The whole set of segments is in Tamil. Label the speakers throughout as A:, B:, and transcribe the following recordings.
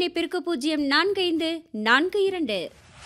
A: இணைப்பிற்கு பூஜ்ஜியம் நான்கு ஐந்து நான்கு இரண்டு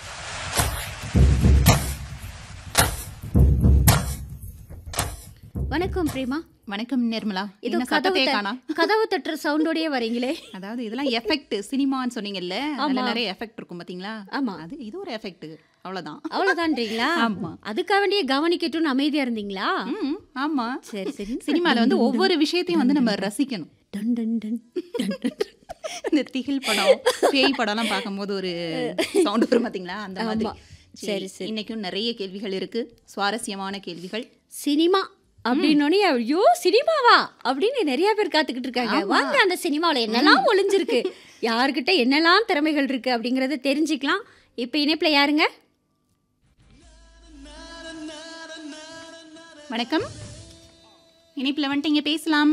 A: வணக்கம் பிரேமா
B: வணக்கம் நிர்மலா
A: இது
B: என்ன
A: கதவு
B: சத்தத்தையே
A: த-
B: காணா
A: கதவு தட்டுற சவுண்டோடயே வரீங்களே
B: அதாவது இதெல்லாம் எஃபெக்ட் சினிமான்னு சொன்னீங்கல்ல அதுல நிறைய எஃபெக்ட் இருக்கும் பாத்தீங்களா
A: ஆமா.
B: அது இது ஒரு எஃபெக்ட் அவ்வளவுதான்
A: அவ்வளவுதான்றீங்களா
B: ஆமா.
A: அதுக்காக வேண்டிய கவனிக்கட்டும்னு அமைதியா இருந்தீங்களா
B: ம், ஆமா
A: சரி சரி
B: சினிமால வந்து ஒவ்வொரு விஷயத்தையும் வந்து நம்ம ரசிக்கணும்
A: டன் டன் டன் டன் டன்.
B: இந்த திகில் படம் பேய் படம்லாம் பார்க்கும்போது ஒரு சவுண்ட் வரும் பாத்தீங்களா அந்த மாதிரி
A: ஆமா. சரி, சரி.
B: இன்னைக்கும் நிறைய கேள்விகள் இருக்கு சுவாரஸ்யமான கேள்விகள்
A: சினிமா அப்படின்னோடனே ஐயோ சினிமாவா அப்படின்னு நிறைய பேர் காத்துக்கிட்டு இருக்காங்க வாங்க அந்த சினிமாவில் என்னெல்லாம் ஒளிஞ்சிருக்கு யாருக்கிட்ட என்னெல்லாம் திறமைகள் இருக்கு அப்படிங்கறத தெரிஞ்சுக்கலாம் இப்போ இணைப்பில் யாருங்க
B: வணக்கம் இனிப்புல வந்துட்டு இங்க பேசலாம்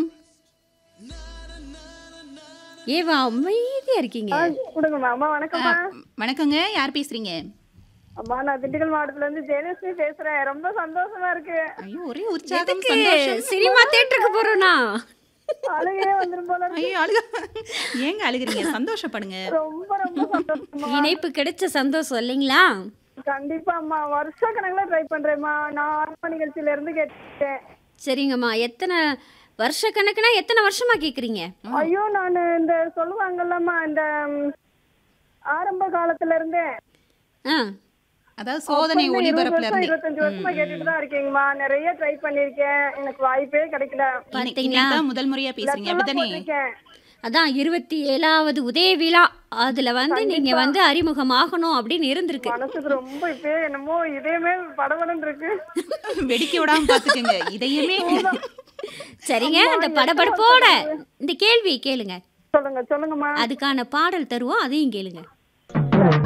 A: ஏவா அமைதியா இருக்கீங்க
C: கொடுங்கம்மா அம்மா வணக்கம்மா
B: வணக்கங்க யார் பேசுறீங்க
C: அம்மா நான் திண்டுக்கல் மாவட்டத்துல இருந்து ஜெயலட்சுமி பேசுறேன் ரொம்ப சந்தோஷமா இருக்கு
B: ஐயோ ஒரே உற்சாகம்
A: எதுக்கு
B: சந்தோஷம்
A: சினிமா தேட்டருக்கு போறோம்னா
C: அழுகையே வந்துரும் போல இருக்கு.
B: ஐயோ அழுக ஏங்க அழுகுறீங்க சந்தோஷப்படுங்க
C: ரொம்ப ரொம்ப சந்தோஷமா
A: இணைப்பு கிடைச்ச சந்தோஷம் இல்லைங்களா
C: கண்டிப்பா அம்மா வருஷ கணக்குல ட்ரை பண்றேம்மா நான் ஆரம்ப நிகழ்ச்சியில இருந்து கேட்டேன்
A: சரிங்கம்மா எத்தனை வருஷ கணக்குனா எத்தனை வருஷமா கேக்குறீங்க
C: ஐயோ நான் இந்த சொல்லுவாங்கல்லம்மா இந்த ம், ஆரம்ப காலத்துல இருந்தே
A: ஆ
B: அதாவது சோதனை
C: இருபது
B: ஒளிபரப்புல
C: வருஷம்
B: இருந்து
C: இருபத்தஞ்சு வருஷமா கேட்டுட்டு தான் இருக்கீங்கம்மா நிறைய ட்ரை பண்ணிருக்கேன் எனக்கு வாய்ப்பே கிடைக்கல
A: பாத்தீங்களா?
B: தான் முதல் முறையா பேசுறீங்க
C: லெட்டர்லாம்
B: அப்படிதானே
C: போட்டிருக்கேன்.
A: அதான் இருபத்தி ஏழாவது உதய விழா அதுல வந்து நீங்க வந்து அறிமுகமாகணும் அப்படின்னு இருந்திருக்கு
C: மனசுக்கு ரொம்ப இப்பயே என்னமோ இதயமே படபடன்னு இருக்கு
B: வெடிக்க விடாம பாத்துக்கோங்க இதையுமே
A: சரிங்க அந்த படபடப்போட இந்த கேள்வி கேளுங்க
C: சொல்லுங்க சொல்லுங்கம்மா
A: அதுக்கான பாடல் தருவோம் அதையும் கேளுங்க